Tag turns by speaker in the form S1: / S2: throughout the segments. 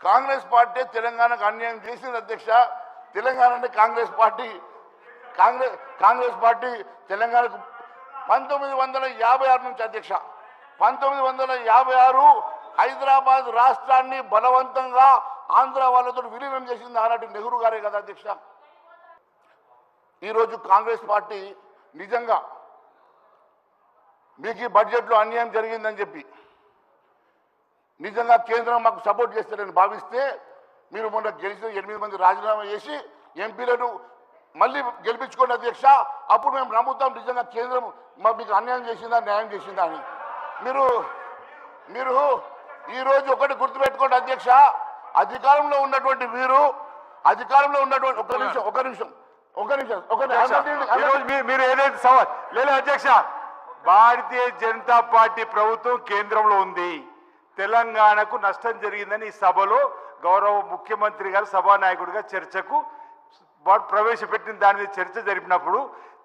S1: Congress party తెలంగాణకు అన్యాయం చేసింది అధ్యక్ష తెలంగాణ అంటే కాంగ్రెస్ పార్టీ కాంగ్రెస్ కాంగ్రెస్ పార్టీ తెలంగాణకు పంతొమ్మిది వందల యాభై ఆరు నుంచి అధ్యక్ష పంతొమ్మిది వందల యాభై ఆరు హైదరాబాద్ రాష్ట్రాన్ని బలవంతంగా ఆంధ్ర వాళ్ళతో విలీనం చేసింది ఆనాటి నెహ్రూ గారే కదా అధ్యక్ష ఈరోజు కాంగ్రెస్ పార్టీ నిజంగా మీకు ఈ బడ్జెట్లో అన్యాయం జరిగిందని చెప్పి నిజంగా కేంద్రం మాకు సపోర్ట్ చేస్తారని భావిస్తే మీరు మొన్న గెలిచిన ఎనిమిది మంది రాజీనామా చేసి ఎంపీలను మళ్ళీ గెలిపించుకోండి అధ్యక్ష అప్పుడు మేము నమ్ముతాం నిజంగా కేంద్రం మా మీకు అన్యాయం చేసిందా న్యాయం చేసిందా అని మీరు మీరు ఈరోజు ఒకటి గుర్తుపెట్టుకోండి అధ్యక్ష అధికారంలో ఉన్నటువంటి మీరు అధికారంలో ఉన్నటువంటి ఒక నిమిషం ఒక నిమిషం ఒక నిమిషం ఒక నిమిషం
S2: ఈరోజు మీ- మీరు ఏదైతే సవాల్ లేదు అధ్యక్ష భారతీయ జనతా పార్టీ ప్రభుత్వం కేంద్రంలో ఉంది తెలంగాణకు నష్టం జరిగిందని ఈ సభలో గౌరవ ముఖ్యమంత్రి గారు సభానాయకుడిగా చర్చకు వారు ప్రవేశపెట్టిన దాని మీద చర్చ జరిపినప్పుడు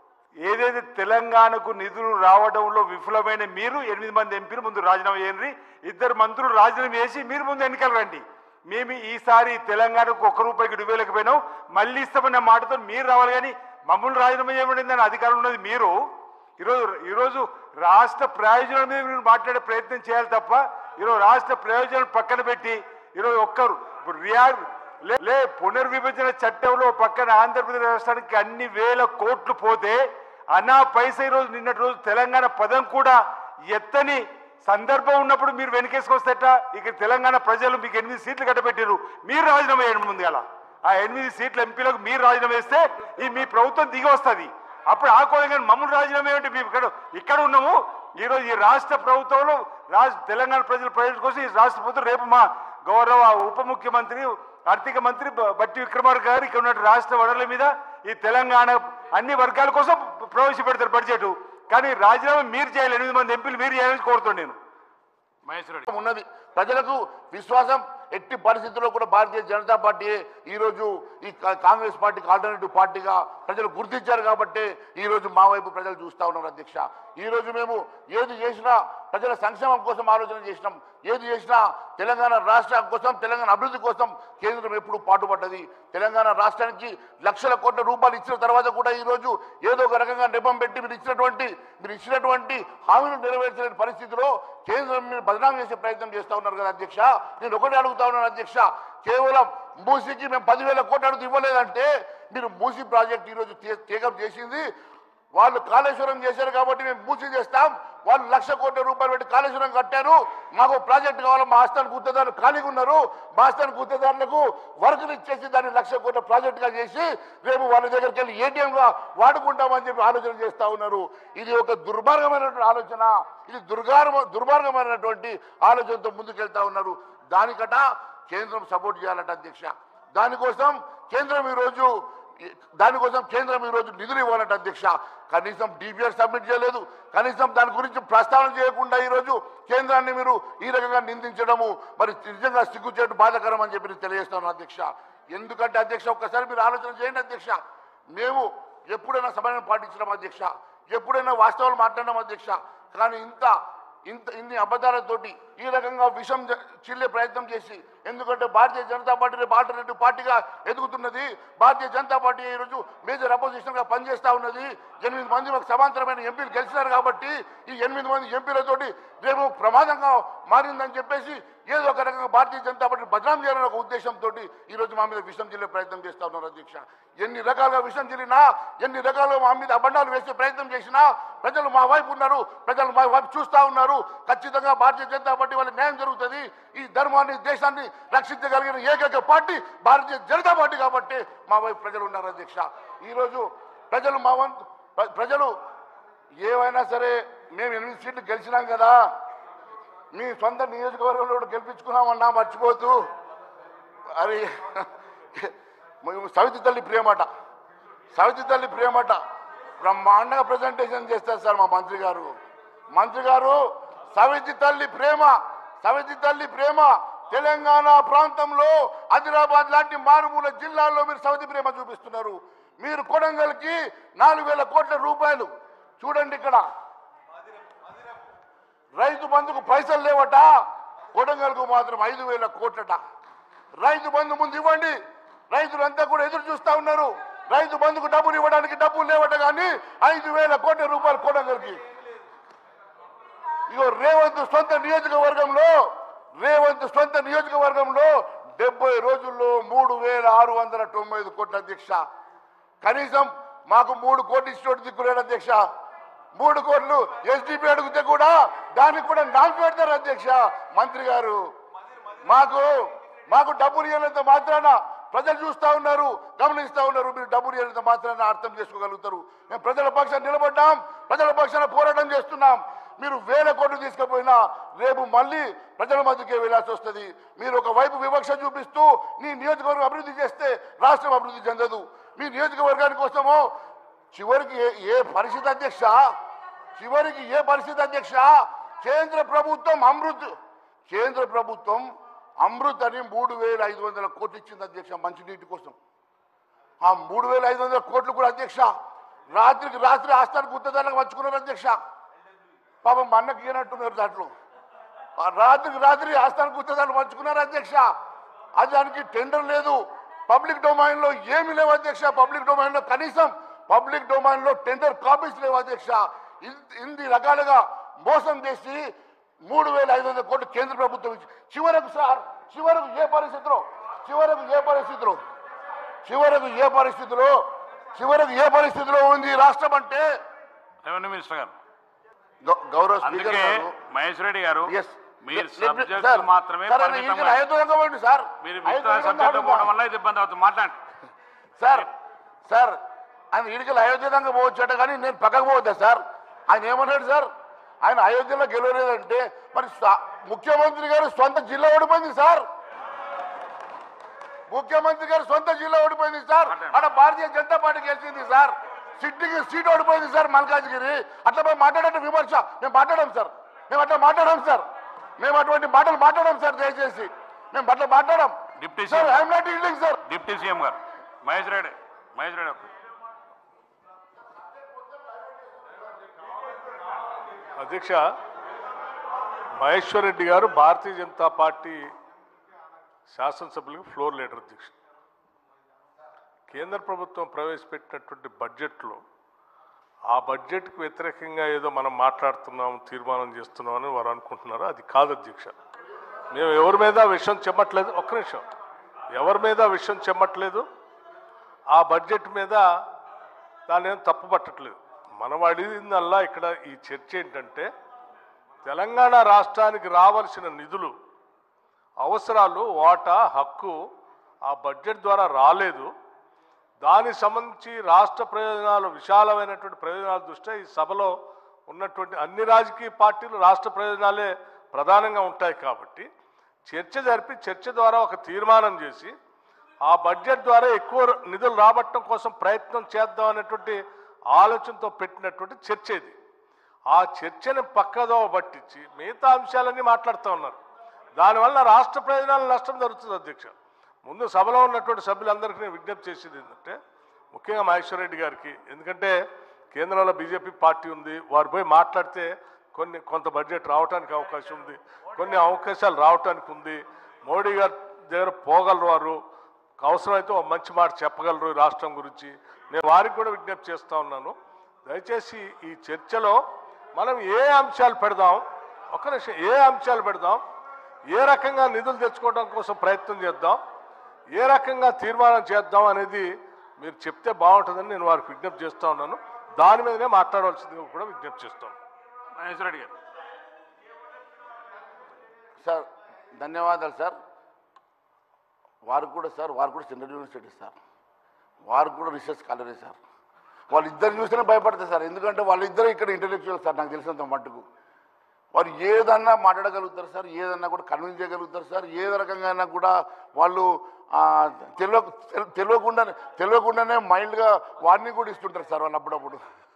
S2: ఏదైతే తెలంగాణకు నిధులు రావడంలో విఫలమైన మీరు ఎనిమిది మంది ఎంపీలు ముందు రాజీనామా చేయండి ఇద్దరు మంత్రులు రాజీనామా చేసి మీరు ముందు ఎన్నికలు రండి మేము ఈసారి తెలంగాణకు ఒక్క రూపాయికి ఇవ్వలేకపోయినాం మళ్ళీ ఇస్తామన్న మాటతో మీరు రావాలి కానీ మమ్మల్ని రాజీనామా చేయబడిందని అధికారం ఉన్నది మీరు ఈరోజు ఈరోజు రాష్ట్ర ప్రయోజనాల మీద మీరు మాట్లాడే ప్రయత్నం చేయాలి తప్ప ఈరోజు రాష్ట్ర ప్రయోజనాలు పక్కన పెట్టి ఈరోజు ఒక్కరు ఇప్పుడు రియా లే- లే పునర్విభజన చట్టంలో పక్కన ఆంధ్రప్రదేశ్ రాష్ట్రానికి అన్ని వేల కోట్లు పోతే అనా పైస ఈరోజు నిన్నటి రోజు తెలంగాణ పదం కూడా ఎత్తని సందర్భం ఉన్నప్పుడు మీరు వెనకేసుకొస్తేట ఇక తెలంగాణ ప్రజలు మీకు ఎనిమిది సీట్లు కట్టబెట్టారు మీరు రాజీనామా చేయండి ముందుగాల ఆ ఎనిమిది సీట్ల ఎంపీలకు మీరు రాజీనామా వేస్తే ఈ మీ ప్రభుత్వం దిగి వస్తుంది అప్పుడు ఆ కోదంగా మమ్మల్ని రాజీనామా ఏమిటి మేము ఇక్కడ ఇక్కడ ఉన్నాము ఈరోజు ఈ రాష్ట్ర ప్రభుత్వంలో రాష్ట్ర తెలంగాణ ప్రజల ప్రయోజనం కోసం ఈ రాష్ట్ర ప్రభుత్వం రేపు మా గౌరవ ఉప ముఖ్యమంత్రి ఆర్థిక మంత్రి బ- బట్టి విక్రమార్క గారు ఇక్కడ ఉన్న రాష్ట్ర వనరుల మీద ఈ తెలంగాణ అన్ని వర్గాల కోసం ప్రవేశపెడతారు బడ్జెట్ కానీ రాజీనామా మీరు చేయాలి ఎనిమిది మంది ఎంపీలు మీరు చేయాలని కోరుతున్నాను నేను
S3: మహేశ్వర రెడ్డి
S1: ఉన్నది ప్రజలకు విశ్వాసం ఎట్టి పరిస్థితుల్లో కూడా భారతీయ జనతా పార్టీ ఈరోజు ఈ కా- కాంగ్రెస్ పార్టీకి ఆల్టర్నేటివ్ పార్టీగా ప్రజలు గుర్తించారు కాబట్టి ఈరోజు మా వైపు ప్రజలు చూస్తా ఉన్నారు అధ్యక్ష ఈరోజు మేము ఏది చేసినా ప్రజల సంక్షేమం కోసం ఆలోచన చేసినాం ఏది చేసినా తెలంగాణ రాష్ట్రం కోసం తెలంగాణ అభివృద్ధి కోసం కేంద్రం ఎప్పుడు పాటుపడ్డది తెలంగాణ రాష్ట్రానికి లక్షల కోట్ల రూపాయలు ఇచ్చిన తర్వాత కూడా ఈరోజు ఏదో ఒక రకంగా నెపం పెట్టి మీరు ఇచ్చినటువంటి మీరు ఇచ్చినటువంటి హామీలు నెరవేర్చలేని పరిస్థితిలో కేంద్రం మీరు బదనాం చేసే ప్రయత్నం చేస్తా ఉన్నారు కదా అధ్యక్ష నేను ఒకటే అడుగుతా ఉన్నాను అధ్యక్ష కేవలం మూసీకి మేము పదివేల కోట్లు అడుగు ఇవ్వలేదంటే మీరు మూసీ ప్రాజెక్ట్ ఈరోజు టేకప్ చేసింది వాళ్ళు కాళేశ్వరం చేశారు కాబట్టి మేము మూసీ చేస్తాం వాళ్ళు లక్ష కోట్ల రూపాయలు పెట్టి కాళేశ్వరం కట్టారు మాకు ప్రాజెక్ట్ కావాలి మా ఆస్థాన గుత్తదారులు ఖాళీగా ఉన్నారు మా ఆస్థాన గుత్తదారులకు వర్కులు ఇచ్చేసి దాన్ని లక్ష కోట్ల ప్రాజెక్టుగా చేసి రేపు వాళ్ళ దగ్గరికి వెళ్ళి ఏటీఎంగా వాడుకుంటామని చెప్పి ఆలోచన చేస్తా ఉన్నారు ఇది ఒక దుర్మార్గమైనటువంటి ఆలోచన ఇది దుర్గార్మ దుర్మార్గమైనటువంటి ఆలోచనతో ముందుకెళ్తా ఉన్నారు దానికట కేంద్రం సపోర్ట్ చేయాలట అధ్యక్ష దానికోసం కేంద్రం ఈరోజు దానికోసం కేంద్రం ఈరోజు నిధులు ఇవ్వాలంట అధ్యక్ష కనీసం డిపిఆర్ సబ్మిట్ చేయలేదు కనీసం దాని గురించి ప్రస్తావన చేయకుండా ఈరోజు కేంద్రాన్ని మీరు ఈ రకంగా నిందించడము మరి నిజంగా సిగ్గుచేటు బాధకరం అని చెప్పి నేను తెలియజేస్తాను అధ్యక్ష ఎందుకంటే అధ్యక్ష ఒక్కసారి మీరు ఆలోచన చేయండి అధ్యక్ష మేము ఎప్పుడైనా సమయం పాటించడం అధ్యక్ష ఎప్పుడైనా వాస్తవాలు మాట్లాడడం అధ్యక్ష కానీ ఇంత ఇంత ఇన్ని అబద్ధాలతోటి ఈ రకంగా విషం జ- చిల్లే ప్రయత్నం చేసి ఎందుకంటే భారతీయ జనతా పార్టీ రేపు ఆల్టర్నేటివ్ పార్టీగా ఎదుగుతున్నది భారతీయ జనతా పార్టీ ఈరోజు మేజర్ అపోజిషన్ గా పనిచేస్తా ఉన్నది ఎనిమిది మంది మాకు సమాంతరమైన ఎంపీలు గెలిచినారు కాబట్టి ఈ ఎనిమిది మంది ఎంపీలతోటి రేపు ప్రమాదంగా మారిందని చెప్పేసి ఏదో ఒక రకంగా భారతీయ జనతా పార్టీ బదనాం చేయాలనే ఒక ఉద్దేశంతో ఈ రోజు మా మీద విషం చిల్లే ప్రయత్నం చేస్తా ఉన్నారు అధ్యక్ష ఎన్ని రకాలుగా విషం చిల్లినా ఎన్ని రకాలుగా మా మీద అబండాలు వేసే ప్రయత్నం చేసినా ప్రజలు మా వైపు ఉన్నారు ప్రజలు మా వైపు చూస్తా ఉన్నారు ఖచ్చితంగా భారతీయ జనతా పార్టీ వాళ్ళ న్యాయం జరుగుతుంది ఈ ధర్మాన్ని దేశాన్ని రక్షించగలిగిన ఏకైక పార్టీ భారతీయ జనతా పార్టీ కాబట్టి మా వైపు ప్రజలు ఉన్నారు అధ్యక్ష ఈరోజు ప్రజలు మా వంతు ప్ర- ప్రజలు ఏవైనా సరే మేము ఎనిమిది సీట్లు గెలిచినాం కదా మీ సొంత నియోజకవర్గంలో కూడా గెలిపించుకున్నామన్నా మర్చిపోతూ అది మేము సవితి తల్లి ప్రేమట సవితి తల్లి ప్రేమట బ్రహ్మాండంగా ప్రజెంటేషన్ చేస్తారు సార్ మా మంత్రి గారు మంత్రి గారు సవితి తల్లి ప్రేమ సవితి తల్లి ప్రేమ తెలంగాణ ప్రాంతంలో ఆదిలాబాద్ లాంటి మారుమూల జిల్లాల్లో మీరు సవితి ప్రేమ చూపిస్తున్నారు మీరు కొడంగల్కి నాలుగు వేల కోట్ల రూపాయలు చూడండి ఇక్కడ రైతు బంధుకు పైసలు లేవట కొడంగల్కు మాత్రం ఐదు వేల కోట్లట రైతు బంధు ముందు ఇవ్వండి రైతులంతా కూడా ఎదురు చూస్తా ఉన్నారు రైతు బంధుకు డబ్బులు ఇవ్వడానికి డబ్బులు లేవట కానీ ఐదు వేల కోట్ల రూపాయలు కొనగలిగి ఇగో రేవంత్ సొంత నియోజకవర్గంలో రేవంత్ సొంత నియోజకవర్గంలో డెబ్బై రోజుల్లో మూడు వేల ఆరు వందల తొంభై ఐదు కోట్ల అధ్యక్ష కనీసం మాకు మూడు కోట్లు ఇచ్చినట్టు దిక్కులేడు అధ్యక్ష మూడు కోట్లు ఎస్డిపి అడిగితే కూడా దానికి కూడా నాకు పెడతారు అధ్యక్ష మంత్రి గారు మాకు మాకు డబ్బులు ఇవ్వనంత మాత్రాన ప్రజలు చూస్తా ఉన్నారు గమనిస్తా ఉన్నారు మీరు డబ్బులు ఇవ్వనంత మాత్రాన అర్థం చేసుకోగలుగుతారు మేము ప్రజల పక్షాన నిలబడ్డాం ప్రజల పక్షాన పోరాటం చేస్తున్నాం మీరు వేల కోట్లు తీసుకుపోయినా రేపు మళ్ళీ ప్రజల మధ్యకే వెళ్ళాల్సి వస్తుంది మీరు ఒక వైపు వివక్ష చూపిస్తూ నీ నియోజకవర్గం అభివృద్ధి చేస్తే రాష్ట్రం అభివృద్ధి చెందదు మీ నియోజకవర్గాని కోసమో చివరికి ఏ- ఏ పరిస్థితి అధ్యక్ష చివరికి ఏ పరిస్థితి అధ్యక్ష కేంద్ర ప్రభుత్వం అమృత్ కేంద్ర ప్రభుత్వం అమృత్ అని మూడు వేల ఐదు వందల కోట్లు ఇచ్చింది అధ్యక్ష మంచినీటి కోసం ఆ మూడు వేల ఐదు వందల కోట్లు కూడా అధ్యక్ష రాత్రికి రాత్రి ఆస్థానికి గుత్తదానికి పంచుకున్నారు అధ్యక్ష పాపం మా అన్నకి ఇవ్వనట్టున్నారు దాంట్లో ఆ రాత్రికి రాత్రి ఆస్థానికి గుత్తదాన్ని పంచుకున్నారు అధ్యక్ష అది దానికి టెండర్ లేదు పబ్లిక్ డొమైన్ లో ఏమి లేవు అధ్యక్ష పబ్లిక్ డొమైన్ లో కనీసం పబ్లిక్ డొమైన్ లో టెండర్ కాపీస్ లేవు అధ్యక్ష ఇన్- ఇన్ని రకాలుగా మోసం చేసి మూడు వేల ఐదు వందల కోట్లు కేంద్ర ప్రభుత్వం ఇచ్చి చివరకు సార్ చివరకు ఏ పరిస్థితిలో చివరకు ఏ పరిస్థితిలో చివరకు ఏ పరిస్థితిలో చివరకు ఏ పరిస్థితిలో ఉంది ఈ రాష్ట్రం అంటే
S3: రెవెన్యూ మినిస్టర్ గారు
S1: గౌ- గౌరవ స్పీకర్
S3: అందుకే
S1: గారు
S3: మహేష్ రెడ్డి గారు
S1: Yes.
S3: మీరు
S1: Let- let me-
S3: subject
S1: sir,
S3: మాత్రమే
S1: సార్, ఆయన
S3: పరిమితం
S1: ఈయన అయోధ్యగా పోండి సార్
S3: మీరు
S1: అయోధ్యగా
S3: సబ్జెక్ట్
S1: పోండి
S3: పోవడం
S1: సార్.
S3: వల్ల ఇది ఇబ్బంది అవుతుంది మాట్లాడండి
S1: సార్ సార్ ఆయన ఇడికలు అయోధ్యంగా పోవచ్చట కానీ నేను పక్కకు పోవద్దా సార్ ఆయన ఏమన్నాడు సార్ ఆయన అయోధ్యలో గెలవలేదంటే మరి స్వ- ముఖ్యమంత్రి గారు సొంత జిల్లా ఓడిపోయింది సార్ ముఖ్యమంత్రి గారు సొంత జిల్లా ఓడిపోయింది సార్ అక్కడ భారతీయ జనతా పార్టీ గెలిచింది సార్ సిట్టికి సీట్ ఓడిపోయింది సార్ మల్కాజ్గిరి అట్లా మేము మాట్లాడే విమర్శ మేము మాట్లాడాం సార్ మేము అట్లా మాట్లాడాం సార్ మేము అటువంటి మాటలు మాట్లాడాం సార్ దయచేసి మేము అట్లా మాట్లాడాం
S3: deputy
S1: sir
S3: CM.
S1: I'm not yielding sir
S3: deputy CM గారు మహేష్ రెడ్డి మహేష్ రెడ్డి ఒక్క-
S4: అధ్యక్ష మహేశ్వర్ రెడ్డి గారు భారతీయ జనతా పార్టీ శాసనసభ్యులకు ఫ్లోర్ లీడర్ అధ్యక్ష కేంద్ర ప్రభుత్వం ప్రవేశపెట్టినటువంటి బడ్జెట్లో ఆ బడ్జెట్కు వ్యతిరేకంగా ఏదో మనం మాట్లాడుతున్నాం తీర్మానం చేస్తున్నాం అని వారు అనుకుంటున్నారు అది కాదు అధ్యక్ష మేము ఎవరి మీద విషయం చెమ్మట్లేదు ఒక్క నిమిషం ఎవరి మీద విషయం చెమ్మట్లేదు ఆ బడ్జెట్ మీద దాన్ని ఏం తప్పు పట్టట్లేదు మనం అడిగిందల్లా ఇక్కడ ఈ చర్చ ఏంటంటే తెలంగాణ రాష్ట్రానికి రావాల్సిన నిధులు అవసరాలు వాటా హక్కు ఆ బడ్జెట్ ద్వారా రాలేదు దానికి సంబంధించి రాష్ట్ర ప్రయోజనాలు విశాలమైనటువంటి ప్రయోజనాల దృష్ట్యా ఈ సభలో ఉన్నటువంటి అన్ని రాజకీయ పార్టీలు రాష్ట్ర ప్రయోజనాలే ప్రధానంగా ఉంటాయి కాబట్టి చర్చ జరిపి చర్చ ద్వారా ఒక తీర్మానం చేసి ఆ బడ్జెట్ ద్వారా ఎక్కువ నిధులు రాబట్టడం కోసం ప్రయత్నం చేద్దాం అనేటువంటి ఆలోచనతో పెట్టినటువంటి చర్చ ఇది ఆ చర్చని పక్కదో పట్టించి మిగతా అంశాలన్నీ మాట్లాడుతూ ఉన్నారు దానివల్ల రాష్ట్ర ప్రయోజనాలు నష్టం జరుగుతుంది అధ్యక్ష ముందు సభలో ఉన్నటువంటి సభ్యులందరికీ నేను విజ్ఞప్తి చేసేది ఏంటంటే ముఖ్యంగా మహేశ్వర్ రెడ్డి గారికి ఎందుకంటే కేంద్రంలో బీజేపీ పార్టీ ఉంది వారు పోయి మాట్లాడితే కొన్ని కొంత బడ్జెట్ రావడానికి అవకాశం ఉంది కొన్ని అవకాశాలు రావడానికి ఉంది మోడీ గారి దగ్గర పోగలరు వారు అవసరమైతే ఒక మంచి మాట చెప్పగలరు ఈ రాష్ట్రం గురించి నేను వారికి కూడా విజ్ఞప్తి చేస్తా ఉన్నాను దయచేసి ఈ చర్చలో మనం ఏ అంశాలు పెడదాం ఒక నిమిషం ఏ అంశాలు పెడదాం ఏ రకంగా నిధులు తెచ్చుకోవడం కోసం ప్రయత్నం చేద్దాం ఏ రకంగా తీర్మానం చేద్దాం అనేది మీరు చెప్తే బాగుంటుందని నేను వారికి విజ్ఞప్తి చేస్తా ఉన్నాను దాని మీదనే మాట్లాడవలసిందిగా కూడా విజ్ఞప్తి చేస్తాను
S3: మహేష్ రెడ్డి గారు
S1: సార్ ధన్యవాదాలు సార్ వారు కూడా సార్ వారు కూడా సెంట్రల్ యూనివర్సిటీ సార్ వారు కూడా రీసెర్చ్ కాలేజీ సార్ వాళ్ళిద్దరు చూస్తేనే భయపడతారు సార్ ఎందుకంటే వాళ్ళిద్దరు ఇక్కడ ఇంటలెక్చువల్ సార్ నాకు తెలిసినంత మట్టుకు వారు ఏదన్నా మాట్లాడగలుగుతారు సార్ ఏదన్నా కూడా కన్విన్స్ చేయగలుగుతారు సార్ ఏ రకంగా అయినా కూడా వాళ్ళు ఆ, తెలియ తెల- తెలియకుండానే తెలియకుండానే మైల్డ్గా వార్నింగ్ కూడా ఇస్తుంటారు సార్ వాళ్ళు అప్పుడప్పుడు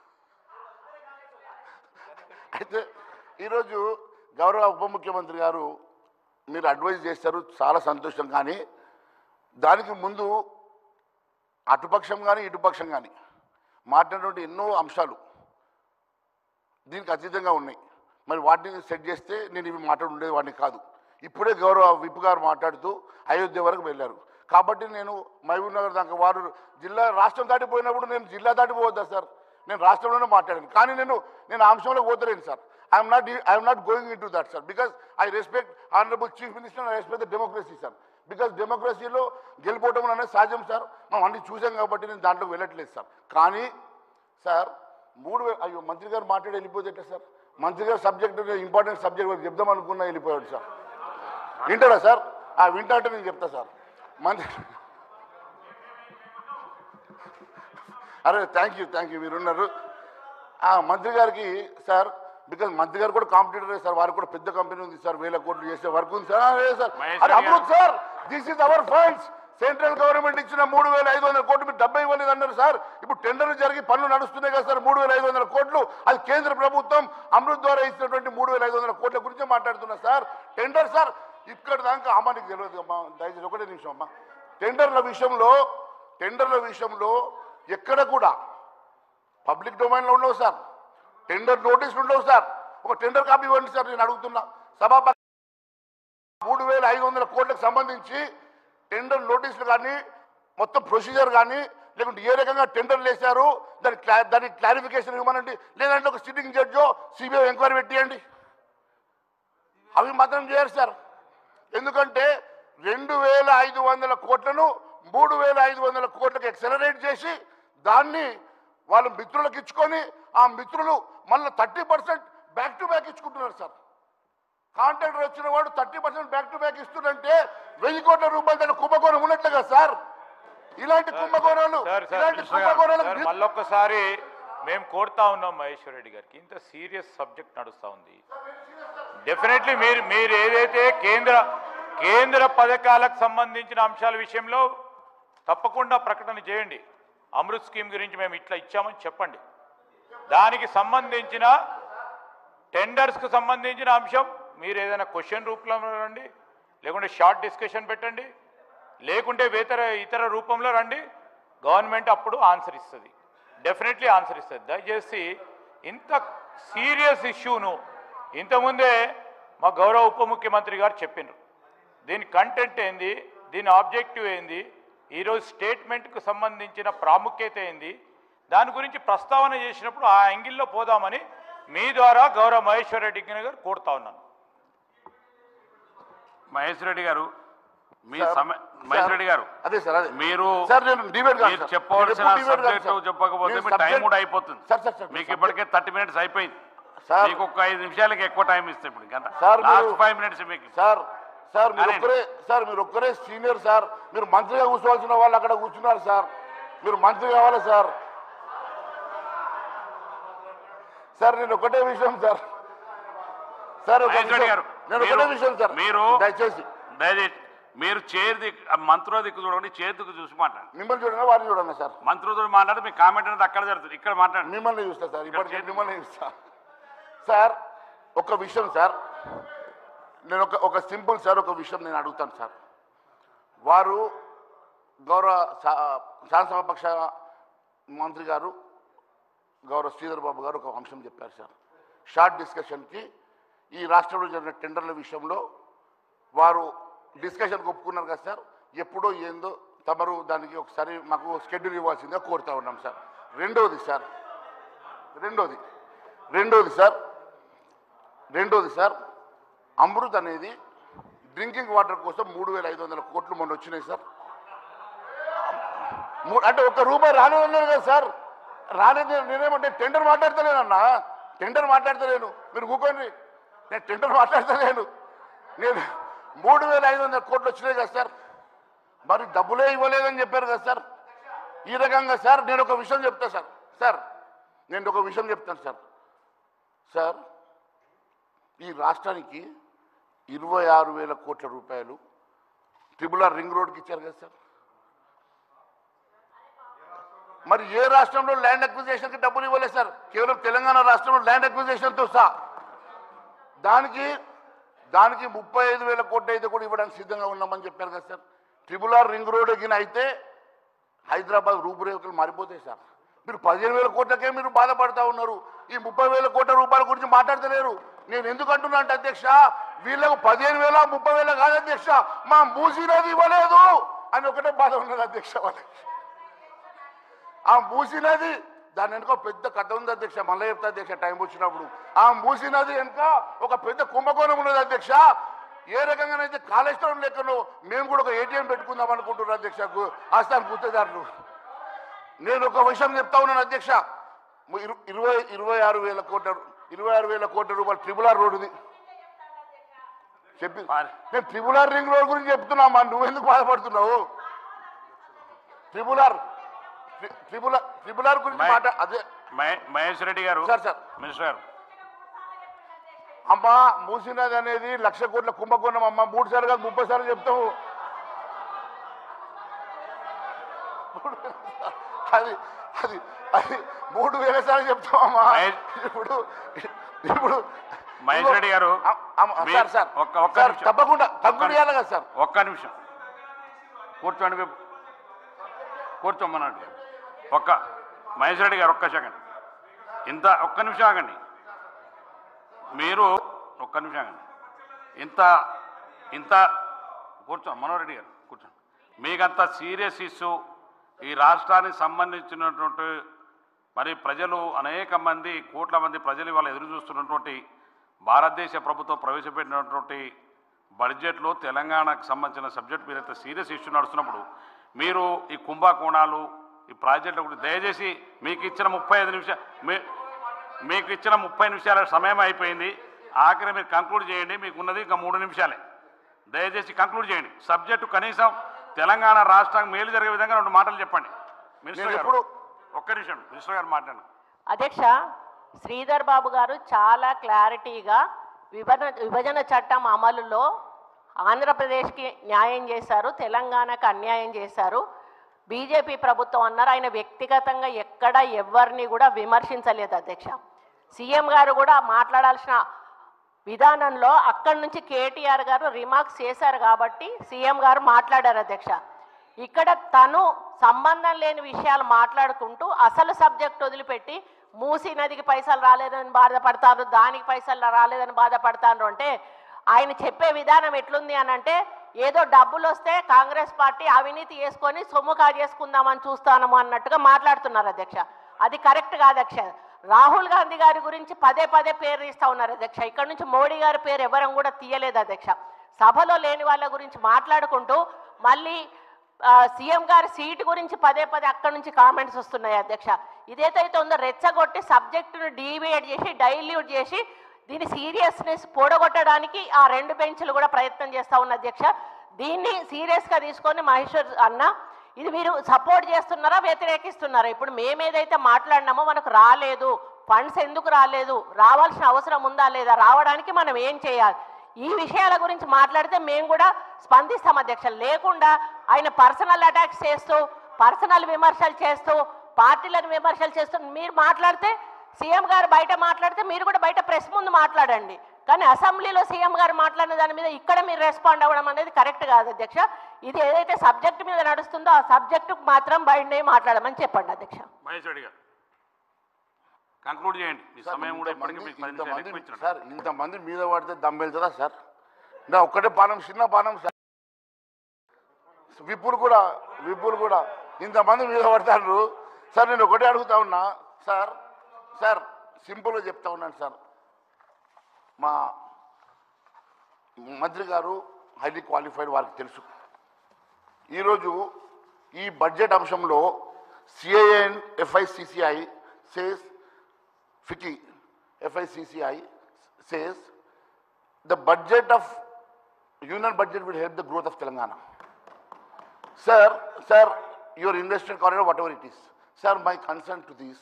S1: అయితే ఈరోజు గౌరవ ఉప ముఖ్యమంత్రి గారు మీరు అడ్వైజ్ చేస్తారు చాలా సంతోషం కానీ దానికి ముందు అటుపక్షం కానీ ఇటుపక్షం కానీ మాట్లాడినటువంటి ఎన్నో అంశాలు దీనికి అతీతంగా ఉన్నాయి మరి వాటిని సెట్ చేస్తే నేను ఇవి మాట్లాడి ఉండేది వాడిని కాదు ఇప్పుడే గౌరవ విప్ గారు మాట్లాడుతూ అయోధ్య వరకు వెళ్ళారు కాబట్టి నేను మహబూబ్ నగర్ దాకా వారు జిల్లా రాష్ట్రం దాటిపోయినప్పుడు నేను జిల్లా దాటిపోవద్దా సార్ నేను రాష్ట్రంలోనే మాట్లాడాను కానీ నేను నేను ఆ అంశంలో పోతలేను sir I'm not I'm not going in to that sir because I respect honourable chief minister I respect the democracy sir because డెమోక్రసీలో గెలిపోవడం అనేది సహజం సార్ మనం అన్ని చూసాం కాబట్టి నేను దాంట్లో వెళ్ళట్లేదు సార్ కానీ సార్ మూడు వే- అయ్యో మంత్రి గారు మాట్లాడి వెళ్ళిపోతే ఎట్లా సార్ మంత్రి గారు సబ్జెక్ట్ ఇంపార్టెంట్ సబ్జెక్ట్ చెప్దాం అనుకున్నా వెళ్ళిపోయాడు సార్ వింటాడా సార్ ఆ వింటా అంటే నేను చెప్తా సార్ మంత్రి అరే థ్యాంక్ యూ థ్యాంక్ యూ మీరున్నారు ఆ మంత్రి గారికి సార్ బికాజ్ మంత్రి గారు కూడా కాంపిటేటరే సార్ వారికి కూడా పెద్ద కంపెనీ ఉంది సార్ వేల కోట్లు చేసే వర్క్ ఉంది సార్ ఆ, లేదు సార్
S3: మహేష్
S1: అరే
S3: Reddy
S1: Amrut sir this is our funds central government ఇచ్చిన మూడు వేల ఐదు వందల కోట్లు మీరు డబ్బై ఇవ్వలేదు అన్నారు సార్ ఇప్పుడు టెండర్లు జరిగి పనులు నడుస్తున్నాయి కదా సార్ మూడు వేల ఐదు వందల కోట్లు అది కేంద్ర ప్రభుత్వం అమృత్ ద్వారా ఇచ్చినటువంటి మూడు వేల ఐదు వందల కోట్ల గురించి మాట్లాడుతున్నా సార్ టెండర్ సార్ ఇక్కడ దాకా అమ్మ నీకు తెలియదు అమ్మా దయచేసి ఒకటే నిమిషం అమ్మా టెండర్ల విషయంలో టెండర్ల విషయంలో ఎక్కడ కూడా పబ్లిక్ డొమైన్లో ఉండవు సార్ టెండర్ నోటీసులు ఉండవు సార్ ఒక టెండర్ కాపీ ఇవ్వండి సార్ నేను అడుగుతున్నా సభాపక్ష మూడు వేల ఐదు వందల కోట్లకు సంబంధించి టెండర్ నోటీసులు కానీ మొత్తం ప్రొసీజర్ కానీ లేకుంటే ఏ రకంగా టెండర్లు వేశారు దాని క్లా దాని క్లారిఫికేషన్ ఇవ్వమనండి లేదంటే ఒక సిట్టింగ్ జడ్జో సిబిఐ ఎంక్వైరీ పెట్టియండి అవి మాత్రం చేయరు సార్ ఎందుకంటే రెండు వేల ఐదు వందల కోట్లను మూడు వేల ఐదు వందల కోట్లకు ఎక్సలరేట్ చేసి దాన్ని వాళ్ళ మిత్రులకు ఇచ్చుకొని ఆ మిత్రులు మళ్ళీ thirty percent back to back ఇచ్చుకుంటున్నారు సార్ కాంట్రాక్టర్ వచ్చిన వాడు thirty percent back to back ఇస్తుందంటే వెయ్యి కోట్ల రూపాయలు దాని కుంభకోణం ఉన్నట్లు కదా సార్ ఇలాంటి కుంభకోణాలు
S5: సార్ సార్
S1: ఇలాంటి
S5: కృష్ణ గారు,
S1: కుంభకోణాలకు
S5: సార్, మళ్ళొక్కసారి మేము కోరుతా ఉన్నాం మహేశ్వర్ రెడ్డి గారికి ఇంత సీరియస్ సబ్జెక్ట్ నడుస్తా ఉంది డెఫినెట్లీ మీరు మీరు ఏదైతే కేంద్ర కేంద్ర పథకాలకు సంబంధించిన అంశాల విషయంలో తప్పకుండా ప్రకటన చేయండి అమృత్ స్కీమ్ గురించి మేము ఇట్లా ఇచ్చామని చెప్పండి దానికి సంబంధించిన టెండర్స్కు సంబంధించిన అంశం మీరు ఏదైనా క్వశ్చన్ రూపంలో రండి లేకుంటే షార్ట్ డిస్కషన్ పెట్టండి లేకుంటే వేతర ఇతర రూపంలో రండి గవర్నమెంట్ అప్పుడు ఆన్సర్ ఇస్తుంది డెఫినెట్లీ ఆన్సర్ ఇస్తుంది దయచేసి ఇంత సీరియస్ ఇష్యూను ఇంతకుముందే మా గౌరవ ఉప ముఖ్యమంత్రి గారు చెప్పినారు దీని కంటెంట్ ఏంది దీని ఆబ్జెక్టివ్ ఏంది ఈరోజు స్టేట్మెంట్కు సంబంధించిన ప్రాముఖ్యత ఏంది దాని గురించి ప్రస్తావన చేసినప్పుడు ఆ యాంగిల్లో పోదామని మీ ద్వారా గౌరవ మహేశ్వర్ రెడ్డి గారు కోరుతా ఉన్నాను
S3: మహేష్ రెడ్డి గారు మీ
S1: సార్,
S3: సమయ మహేష్ రెడ్డి గారు
S1: అదే సార్ అదే
S3: మీరు
S1: సార్ నేను డిబేట్ కాదు
S3: మీరు
S1: సార్.
S3: చెప్పవలసిన
S1: నేను ఎప్పుడు debate కాదు
S3: సబ్జెక్టు
S1: సార్.
S3: చెప్పకపోతే
S1: నేను
S3: మీ టైం
S1: subject-
S3: కూడా అయిపోతుంది
S1: సార్ సార్ సార్
S3: మీకు
S1: subject-
S3: ఇప్పటికే థర్టీ మినిట్స్ అయిపోయింది
S1: సార్
S3: మీకు ఒక ఐదు నిమిషాలకి ఎక్కువ టైం ఇస్తే ఇప్పుడు గంట
S1: సార్, మీరు-
S3: లాస్ట్ ఫైవ్ మినిట్స్ మీకు
S1: సార్ సార్ మీరు
S3: అనండి.
S1: ఒక్కరే సార్ మీరు ఒక్కరే సీనియర్ సార్ మీరు మంత్రిగా కూర్చోవాల్సిన వాళ్ళు అక్కడ కూర్చున్నారు సార్ మీరు మంత్రి కావాలి సార్ సార్ నేను ఒకటే విషయం సార్ సార్ ఒక
S3: మహేష్ రెడ్డి
S1: విషయం.
S3: గారు
S1: నేను
S3: మీరు-
S1: ఒకటే విషయం సార్
S3: మీరు
S1: దయచేసి
S3: దయచేసి మీరు చేరు దిక్కు ఆ మంత్రుల దిక్కు చూడండి చేరు దిక్కు చూసి మాట్లాడండి
S1: మిమ్మల్ని చూడండి వారిని చూడండి సార్
S3: మంత్రులతో మాట్లాడితే మీ కామెంట్ అనేది అక్కడ జరుగుతుంది ఇక్కడ మాట్లాడండి
S1: మిమ్మల్ని చూస్తా సార్ ఇప్పటికే
S3: చేతి-
S1: మిమ్మల్ని చూస్తా సార్ ఒక విషయం సార్ నేను ఒక ఒక సింపుల్ సార్ ఒక విషయం నేను అడుగుతాను సార్ వారు గౌరవ శా- శాసనసభాపక్ష మంత్రి గారు గౌరవ శ్రీధర్ బాబు గారు ఒక అంశం చెప్పారు సార్ షార్ట్ డిస్కషన్కి ఈ రాష్ట్రంలో జరిగిన టెండర్ల విషయంలో వారు డిస్కషన్కి ఒప్పుకున్నారు కదా సార్ ఎప్పుడో ఏందో తమరు దానికి ఒకసారి మాకు షెడ్యూల్ ఇవ్వాల్సిందిగా కోరుతా ఉన్నాం సార్ రెండోది సార్ రెండోది రెండోది సార్ రెండోది సార్ అమృత్ అనేది డ్రింకింగ్ వాటర్ కోసం మూడు వేల ఐదు వందల కోట్లు మొన్న వచ్చినాయి సార్ మూ- అంటే ఒక్క రూపాయి రాలేదన్నారు కదా సార్ రాలేదు నేనేమంటే టెండర్ మాట్లాడతలేనన్నా టెండర్ మాట్లాడతలేను మీరు కూకోండి నేను టెండర్ మాట్లాడతలేను నేను మూడు వేల ఐదు వందల కోట్లు వచ్చినాయి కదా సార్ మరి డబ్బులే ఇవ్వలేదని చెప్పారు కదా సార్ ఈ రకంగా సార్ నేను ఒక విషయం చెప్తా సార్ సార్ నేను ఒక విషయం చెప్తాను సార్ సార్ ఈ రాష్ట్రానికి ఇరవై ఆరు వేల కోట్ల రూపాయలు ట్రిపుల్ ఆర్ రింగ్ రోడ్కి ఇచ్చారు కదా సార్ మరి ఏ రాష్ట్రంలో ల్యాండ్ అక్విజిషన్కి డబ్బులు ఇవ్వలేదు సార్ కేవలం తెలంగాణ రాష్ట్రంలో ల్యాండ్ అక్విజిషన్తో సహా దానికి దానికి ముప్పై ఐదు వేల కోట్లు అయితే కూడా ఇవ్వడానికి సిద్ధంగా ఉన్నామని చెప్పారు కదా sir triple R ring road ఎగిన అయితే హైదరాబాద్ రూపురేఖలు మారిపోతాయి సార్ మీరు పదిహేను వేల కోట్లకే మీరు బాధపడతా ఉన్నారు ఈ ముప్పై వేల కోట్ల రూపాయల గురించి మాట్లాడతలేరు నేను ఎందుకు అంటున్నా అంటే అధ్యక్ష వీళ్ళకు పదిహేను వేల ముప్పై వేల కాదు అధ్యక్ష మా మూసినది ఇవ్వలేదు అని ఒకటే బాధ ఉన్నది అధ్యక్ష వాళ్ళకి ఆ మూసినది దాని వెనుక పెద్ద కథ ఉంది అధ్యక్ష మళ్ళీ చెప్తా అధ్యక్ష టైం వచ్చినప్పుడు ఆ మూసినది వెనుక ఒక పెద్ద కుంభకోణం ఉన్నది అధ్యక్ష ఏ రకంగానైతే కాళేశ్వరం లెక్కను మేము కూడా ఒక ఏటీఎం పెట్టుకుందాం అనుకుంటున్నాం అధ్యక్ష గు- ఆస్థాన గుర్తుదారులు నేను ఒక విషయం చెప్తా ఉన్నాను అధ్యక్ష ఇరు- ఇరవై ఇరవై ఆరు వేల కోట్ల ఇరవై ఆరు వేల కోట్ల రూపాయలు ట్రిపుల్ ఆర్ రోడ్డుది చెప్పి
S3: మరి.
S1: నేను ట్రిపుల్ ఆర్ రింగ్ రోడ్ గురించి చెప్తున్నా మా నువ్వెందుకు బాధపడుతున్నావు ట్రిపుల్ ఆర్ ట్రి- ట్రిపుల్ ఆర్ ట్రిపుల్ ఆర్ గురించి
S3: మై-
S1: మాట అదే
S3: మహే- మహేష్ రెడ్డి గారు
S1: సార్, సార్.
S3: మినిస్టర్ గారు
S1: అమ్మ మూసినది అనేది లక్ష కోట్ల కుంభకోణం అమ్మ మూడు సార్లు కాదు ముప్పై సార్లు చెప్తాము అది అది అది మూడు వేల సార్లు చెప్తామమ్మా
S3: మహేష్-
S1: ఇప్పుడు ఇప్పుడు
S3: మహేష్ రెడ్డి గారు,
S1: అమ్- అమ్మ,
S3: మీ-
S1: సార్ సార్
S3: ఒక్క- ఒక్క
S1: సార్,
S3: నిమిషం.
S1: తప్పకుండా
S3: ఒక్క
S1: తప్పకుండా
S3: నిమిషం.
S1: చేయాలి కదా సార్
S3: ఒక్క నిమిషం కూర్చోండి మీ- కూర్చోమన్నాడు ఒక్క మహేష్ రెడ్డి గారు ఒక్క సెకండ్ ఇంత ఒక్క నిమిషం ఆగండి మీరు ఒక్క నిమిషం ఆగండి ఇంత ఇంత కూర్చో మనోహర్ రెడ్డి గారు కూర్చోండి మీకంత సీరియస్ ఇష్యూ ఈ రాష్ట్రానికి సంబంధించినటువంటి మరి ప్రజలు అనేక మంది కోట్ల మంది ప్రజలు ఇవాళ ఎదురు చూస్తున్నటువంటి భారతదేశ ప్రభుత్వం ప్రవేశపెట్టినటువంటి బడ్జెట్లో తెలంగాణకు సంబంధించిన సబ్జెక్ట్ మీద ఇంత సీరియస్ ఇష్యూ నడుస్తున్నప్పుడు మీరు ఈ కుంభకోణాలు ఈ ప్రాజెక్టుల గురించి దయచేసి మీకు ఇచ్చిన ముప్పై ఐదు నిమిషాలు మీ మీకు ఇచ్చిన ముప్పై నిమిషాల సమయం అయిపోయింది ఆఖరి మీరు కంక్లూడ్ చేయండి మీకు ఉన్నది ఇంకా మూడు నిమిషాలే దయచేసి కంక్లూడ్ చేయండి సబ్జెక్టు కనీసం తెలంగాణ రాష్ట్రానికి మేలు జరిగే విధంగా రెండు మాటలు చెప్పండి మినిస్టర్
S1: నేను
S3: గారు
S1: ఎప్పుడు-
S3: ఒక్క నిమిషం మినిస్టర్ గారు మాట్లాడండి
S6: అధ్యక్ష శ్రీధర్ బాబు గారు చాలా క్లారిటీగా విభజన విభజన చట్టం అమలులో ఆంధ్రప్రదేశ్కి న్యాయం చేశారు తెలంగాణకు అన్యాయం చేశారు బీజేపీ ప్రభుత్వం అన్నారు ఆయన వ్యక్తిగతంగా ఎక్కడ ఎవరిని కూడా విమర్శించలేదు అధ్యక్ష సీఎం గారు కూడా మాట్లాడాల్సిన విధానంలో అక్కడి నుంచి కేటీఆర్ గారు రిమార్క్స్ చేశారు కాబట్టి సీఎం గారు మాట్లాడారు అధ్యక్ష ఇక్కడ తను సంబంధం లేని విషయాలు మాట్లాడుకుంటూ అసలు సబ్జెక్ట్ వదిలిపెట్టి మూసీ నదికి పైసలు రాలేదని బాధపడతారు దానికి పైసలు రాలేదని బాధపడతారు అంటే ఆయన చెప్పే విధానం ఎట్లుంది అని అంటే ఏదో డబ్బులు వస్తే కాంగ్రెస్ పార్టీ అవినీతి చేసుకొని సొమ్ము కాజేసుకుందామని చూస్తాము అన్నట్టుగా మాట్లాడుతున్నారు అధ్యక్ష అది కరెక్ట్ కాదు అధ్యక్ష రాహుల్ గాంధీ గారి గురించి పదే పదే పేరు తీస్తా ఉన్నారు అధ్యక్ష ఇక్కడ నుంచి మోడీ గారి పేరు ఎవరం కూడా తీయలేదు అధ్యక్ష సభలో లేని వాళ్ళ గురించి మాట్లాడుకుంటూ మళ్ళీ ఆ, సీఎం గారి సీటు గురించి పదే పదే అక్కడి నుంచి కామెంట్స్ వస్తున్నాయి అధ్యక్ష ఇదేదైతే ఉందో రెచ్చగొట్టి సబ్జెక్టును డీవియేట్ చేసి డైల్యూట్ చేసి దీని సీరియస్నెస్ పొడగొట్టడానికి ఆ రెండు బెంచ్లు కూడా ప్రయత్నం చేస్తా ఉన్న అధ్యక్ష దీన్ని సీరియస్గా తీసుకొని మహేశ్వర్ అన్న ఇది మీరు సపోర్ట్ చేస్తున్నారా వ్యతిరేకిస్తున్నారా ఇప్పుడు మేమేదైతే మాట్లాడినామో మనకు రాలేదు ఫండ్స్ ఎందుకు రాలేదు రావాల్సిన అవసరం ఉందా లేదా రావడానికి మనం ఏం చేయాలి ఈ విషయాల గురించి మాట్లాడితే మేము కూడా స్పందిస్తాం అధ్యక్ష లేకుండా ఆయన పర్సనల్ అటాక్స్ చేస్తూ పర్సనల్ విమర్శలు చేస్తూ పార్టీలను విమర్శలు చేస్తూ మీరు మాట్లాడితే సీఎం గారు బయట మాట్లాడితే మీరు కూడా బయట ప్రెస్ ముందు మాట్లాడండి కానీ అసెంబ్లీలో సీఎం గారు మాట్లాడిన దాని మీద ఇక్కడ మీరు రెస్పాండ్ అవ్వడం అనేది కరెక్ట్ కాదు అధ్యక్ష ఇది ఏదైతే సబ్జెక్ట్ మీద నడుస్తుందో ఆ సబ్జెక్టుకు మాత్రం బయటనే మాట్లాడమని చెప్పండి అధ్యక్ష
S3: మహేష్ రెడ్డి గారు కంక్లూడ్ చేయండి మీ
S1: సార్,
S3: సమయం కూడా ఇప్పటికీ
S1: ఇంతమంది-
S3: మీకు పది నిమిషాలు
S1: ఇంతమంది
S3: ఎక్కువ ఇచ్చినట్టు.
S1: సార్ ఇంతమంది మీద పడితే దమ్ వెళ్తుందా సార్ నా ఒక్కటే పానం చిన్న పానం సార్ విప్పులు కూడా విప్పులు కూడా ఇంతమంది మీద పడతారు సార్ నేను ఒకటే అడుగుతా ఉన్నా సార్ సార్ సింపుల్గా చెప్తా ఉన్నాను సార్ మా మంత్రి గారు హైలీ క్వాలిఫైడ్ వారికి తెలుసు ఈరోజు ఈ బడ్జెట్ అంశంలో CIN FICCI says FICCI, FICCI says the budget of union budget will help the growth of Telangana. Sir, sir, your industrial corridor, whatever it is. Sir, my concern to this,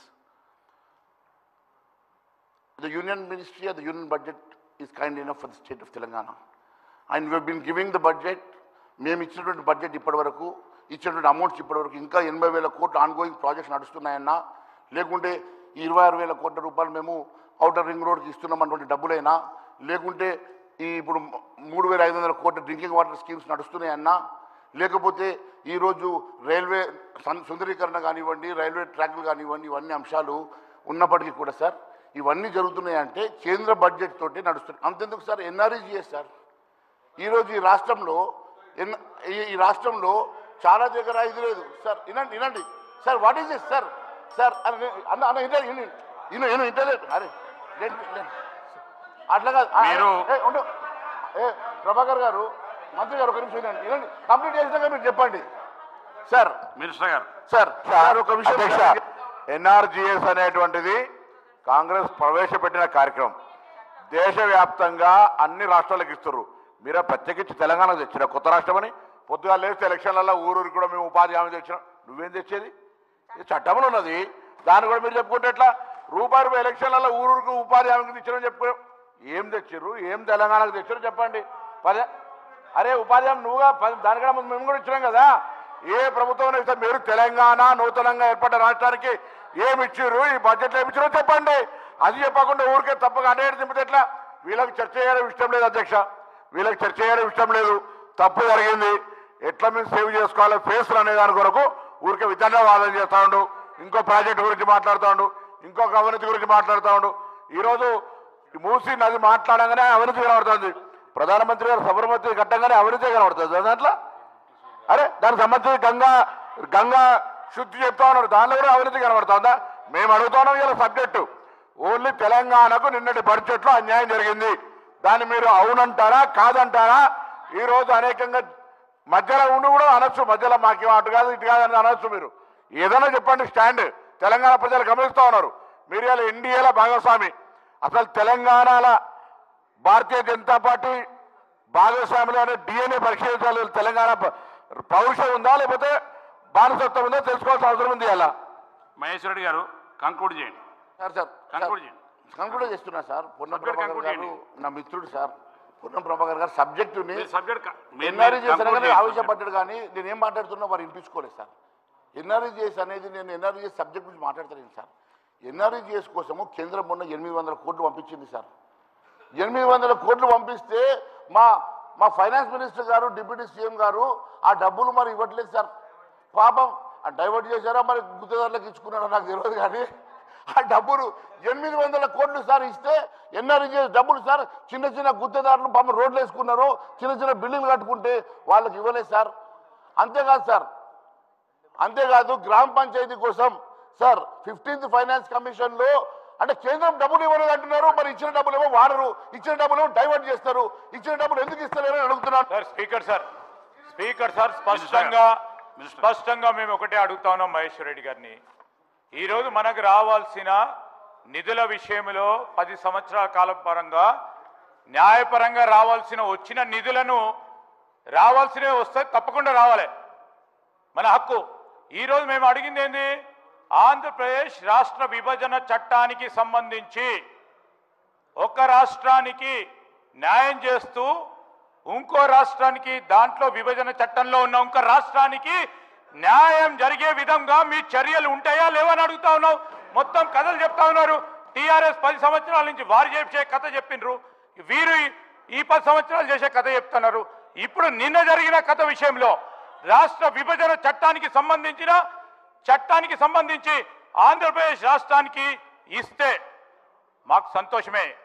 S1: the union ministry or the union budget is kind enough for the state of Telangana. And we have been giving the budget, మేము ఇచ్చినటువంటి budget ఇప్పటి వరకు ఇచ్చినటువంటి amounts ఇప్పటి వరకు ఇంకా ఎనభై వేల కోట్లు ఆన్గోయింగ్ ప్రాజెక్ట్స్ నడుస్తున్నాయన్నా లేకుంటే ఈ ఇరవై ఆరు వేల కోట్ల రూపాయలు మేము అవుటర్ రింగ్ రోడ్కి ఇస్తున్నామన్నటువంటి డబ్బులైనా లేకుంటే ఈ ఇప్పుడు మూడు వేల ఐదు వందల కోట్ల డ్రింకింగ్ వాటర్ స్కీమ్స్ నడుస్తున్నాయన్నా లేకపోతే ఈరోజు రైల్వే సం- సుందరీకరణ కానివ్వండి రైల్వే ట్రాక్లు కానివ్వండి ఇవన్నీ అంశాలు ఉన్నప్పటికీ కూడా సార్ ఇవన్నీ జరుగుతున్నాయంటే కేంద్ర బడ్జెట్ తోటి నడుస్తున్నాయి అంతెందుకు సార్ ఎన్ఆర్ఈజిఎస్ సార్ ఈరోజు ఈ రాష్ట్రంలో ఎన్ ఈ- ఈ రాష్ట్రంలో చాలా దగ్గర ఇది లేదు సార్ వినండి వినండి sir what is this sir sir అన్న అన్న అన్న ఇంటర్ ఇను ఇను ఇంటర్నెట్ అరే లేండి, లేండి. అట్లా కాదు ఆ,
S3: మీరు-
S1: ఏ, ఉండు ఏ ప్రభాకర్ గారు మంత్రి గారు ఒక నిమిషం వినండి వినండి కంప్లీట్ చేసినాక మీరు చెప్పండి సార్
S3: మినిస్టర్ గారు
S1: సార్ సార్ ఒక విషయం
S2: అధ్యక్ష ఎన్ఆర్జిఎస్ అనేటువంటిది కాంగ్రెస్ ప్రవేశపెట్టిన కార్యక్రమం దేశవ్యాప్తంగా అన్ని రాష్ట్రాలకు ఇస్తారు మీరే ప్రత్యేకించి తెలంగాణకు తెచ్చిన కొత్త రాష్ట్రమని పొద్దుగా లేస్తే ఎలక్షన్లలో ఊరూరికి కూడా మేము ఉపాధి హామీ తెచ్చిన నువ్వేం తెచ్చేది ఇది చట్టంలో ఉన్నది దాన్ని కూడా మీరు చెప్పుకుంటే ఎట్లా రూపాయి రూపాయి ఎలక్షన్లలో ఊరూరికి ఉపాధి హామీకి తెచ్చినారని చెప్పుకున్నాం ఏం తెచ్చిర్రు ఏం తెలంగాణకు తెచ్చారో చెప్పండి పదే అరే ఉపాధి హామీ నువ్వుగా పది దానికన్నా ముందు మేము కూడా ఇచ్చినాం కదా ఏ ప్రభుత్వం ఇస్తే మీరు తెలంగాణ నూతనంగా ఏర్పడ్డ రాష్ట్రానికి ఏమి ఇచ్చారు ఈ బడ్జెట్లో ఏమి ఇచ్చారో చెప్పండి అది చెప్పకుండా ఊరికే తప్పగా అనేది దింపితే ఎట్లా వీళ్ళకి చర్చ చేయడం ఇష్టం లేదు అధ్యక్ష వీళ్ళకి చర్చ చేయడం ఇష్టం లేదు తప్పు జరిగింది ఎట్లా మేము సేవ్ చేసుకోవాలి ఫేస్లు అనే దాని కొరకు ఊరికే విధానవాదం చేస్తా ఉండు ఇంకో ప్రాజెక్ట్ గురించి మాట్లాడుతూ ఉండు ఇంకొక అవినీతి గురించి మాట్లాడుతూ ఉండు ఈరోజు ఈ మూసి నది మాట్లాడంగానే అవినీతి కనబడుతుంది ప్రధానమంత్రి గారు సబర్మతి కట్టంగానే అవినీతి కనబడుతుంది దాంట్లో అరే దానికి సంబంధించి గంగా గంగా శుద్ధి చెప్తా ఉన్నారు దానిలో కూడా అవినీతి కనబడుతుందా మేము అడుగుతున్నాం ఇలా సబ్జెక్టు ఓన్లీ తెలంగాణకు నిన్నటి బడ్జెట్లో అన్యాయం జరిగింది దాన్ని మీరు అవునంటారా కాదంటారా ఈ రోజు అనేకంగా మధ్యలో ఉండి కూడా అనొచ్చు మధ్యలో మాకు అటు కాదు ఇటు కాదు అని అనొచ్చు మీరు ఏదైనా చెప్పండి స్టాండ్ తెలంగాణ ప్రజలు గమనిస్తూ ఉన్నారు మీరు ఇలా ఎన్డీఏల భాగస్వామి అసలు తెలంగాణల భారతీయ జనతా పార్టీ భాగస్వాములు అనే డిఎన్ఏ పరిశీలించాలి తెలంగాణ ప- పౌరుషం ఉందా లేకపోతే బానిసత్వం ఉందా తెలుసుకోవాల్సిన అవసరం ఉంది అలా
S3: మహేశ్వర రెడ్డి గారు కంక్లూడ్ చేయండి
S1: సార్ సార్
S3: కంక్లూడ్ చేయండి
S1: కంక్లూడ్ చేస్తున్నా sir Ponnam
S3: Subject
S1: Prabhakar
S3: conclude
S1: గారు
S3: చేయండి.
S1: నా మిత్రుడు సార్ పొన్నం ప్రభాకర్ గారు సబ్జెక్టుని
S3: మీరు సబ్జెక్ట్ క- మీరు-
S1: ఎన్ఆర్ఈ
S3: మీరు
S1: చేసిన
S3: conclude
S1: కానీ
S3: చేయండి.
S1: ఆవేశపడ్డాడు కానీ నేను ఏం మాట్లాడుతున్నా వారు వినిపించుకోలేదు సార్ ఎన్ఆర్ఈజిఎస్ అనేది నేను ఎన్ఆర్ఈజిఎస్ సబ్జెక్ట్ గురించి మాట్లాడతాను సార్ ఎన్ఆర్ఈజిఎస్ కోసము కేంద్రం మొన్న ఎనిమిది వందల కోట్లు పంపించింది సార్ ఎనిమిది వందల కోట్లు పంపిస్తే మా మా ఫైనాన్స్ మినిస్టర్ గారు డిప్యూటీ సీఎం గారు ఆ డబ్బులు మరి ఇవ్వట్లేదు సార్ పాపం ఆ డైవర్ట్ చేశారా మరి గుత్తదారులకు ఇచ్చుకున్నారో నాకు తెలియదు కానీ ఆ డబ్బులు ఎనిమిది వందల కోట్లు సార్ ఇస్తే ఎన్ఆర్ఈజీ డబ్బులు సార్ చిన్న చిన్న గుత్తదారులు పాపం రోడ్లు వేసుకున్నారు చిన్న చిన్న బిల్డింగ్లు కట్టుకుంటే వాళ్ళకి ఇవ్వలేదు సార్ అంతేకాదు సార్ అంతేకాదు గ్రామ పంచాయతీ కోసం సార్ ఫిఫ్టీన్త్ ఫైనాన్స్ కమిషన్ లో అంటే కేంద్రం డబ్బులు ఇవ్వలేదు అంటున్నారు మరి ఇచ్చిన డబ్బులు ఏమో వాడరు ఇచ్చిన డబ్బులు ఏమో డైవర్ట్ చేస్తారు ఇచ్చిన డబ్బులు ఎందుకు ఇస్తలేరు అని అడుగుతున్నాను
S5: సార్ స్పీకర్ సార్ స్పీకర్ సార్ స్పష్టంగా
S3: మినిస్టర్.
S5: స్పష్టంగా మేము ఒకటే అడుగుతా ఉన్నాం మహేశ్వర్ రెడ్డి గారిని ఈరోజు మనకు రావాల్సిన నిధుల విషయంలో పది సంవత్సరాల కాలం పరంగా న్యాయపరంగా రావాల్సిన వచ్చిన నిధులను రావాల్సినవి వస్తే తప్పకుండా రావాలి మన హక్కు ఈరోజు మేము అడిగింది ఏంది ఆంధ్రప్రదేశ్ రాష్ట్ర విభజన చట్టానికి సంబంధించి ఒక రాష్ట్రానికి న్యాయం చేస్తూ ఇంకో రాష్ట్రానికి దాంట్లో విభజన చట్టంలో ఉన్న ఇంకో రాష్ట్రానికి న్యాయం జరిగే విధంగా మీ చర్యలు ఉంటాయా లేవని అడుగుతా ఉన్నావు మొత్తం కథలు చెప్తా ఉన్నారు టీఆర్ఎస్ పది సంవత్సరాల నుంచి వారు చేసే కథ చెప్పిండ్రు వీరు ఈ- ఈ పది సంవత్సరాలు చేసే కథ చెప్తున్నారు ఇప్పుడు నిన్న జరిగిన కథ విషయంలో రాష్ట్ర విభజన చట్టానికి సంబంధించిన చట్టానికి సంబంధించి ఆంధ్రప్రదేశ్ రాష్ట్రానికి ఇస్తే మాకు సంతోషమే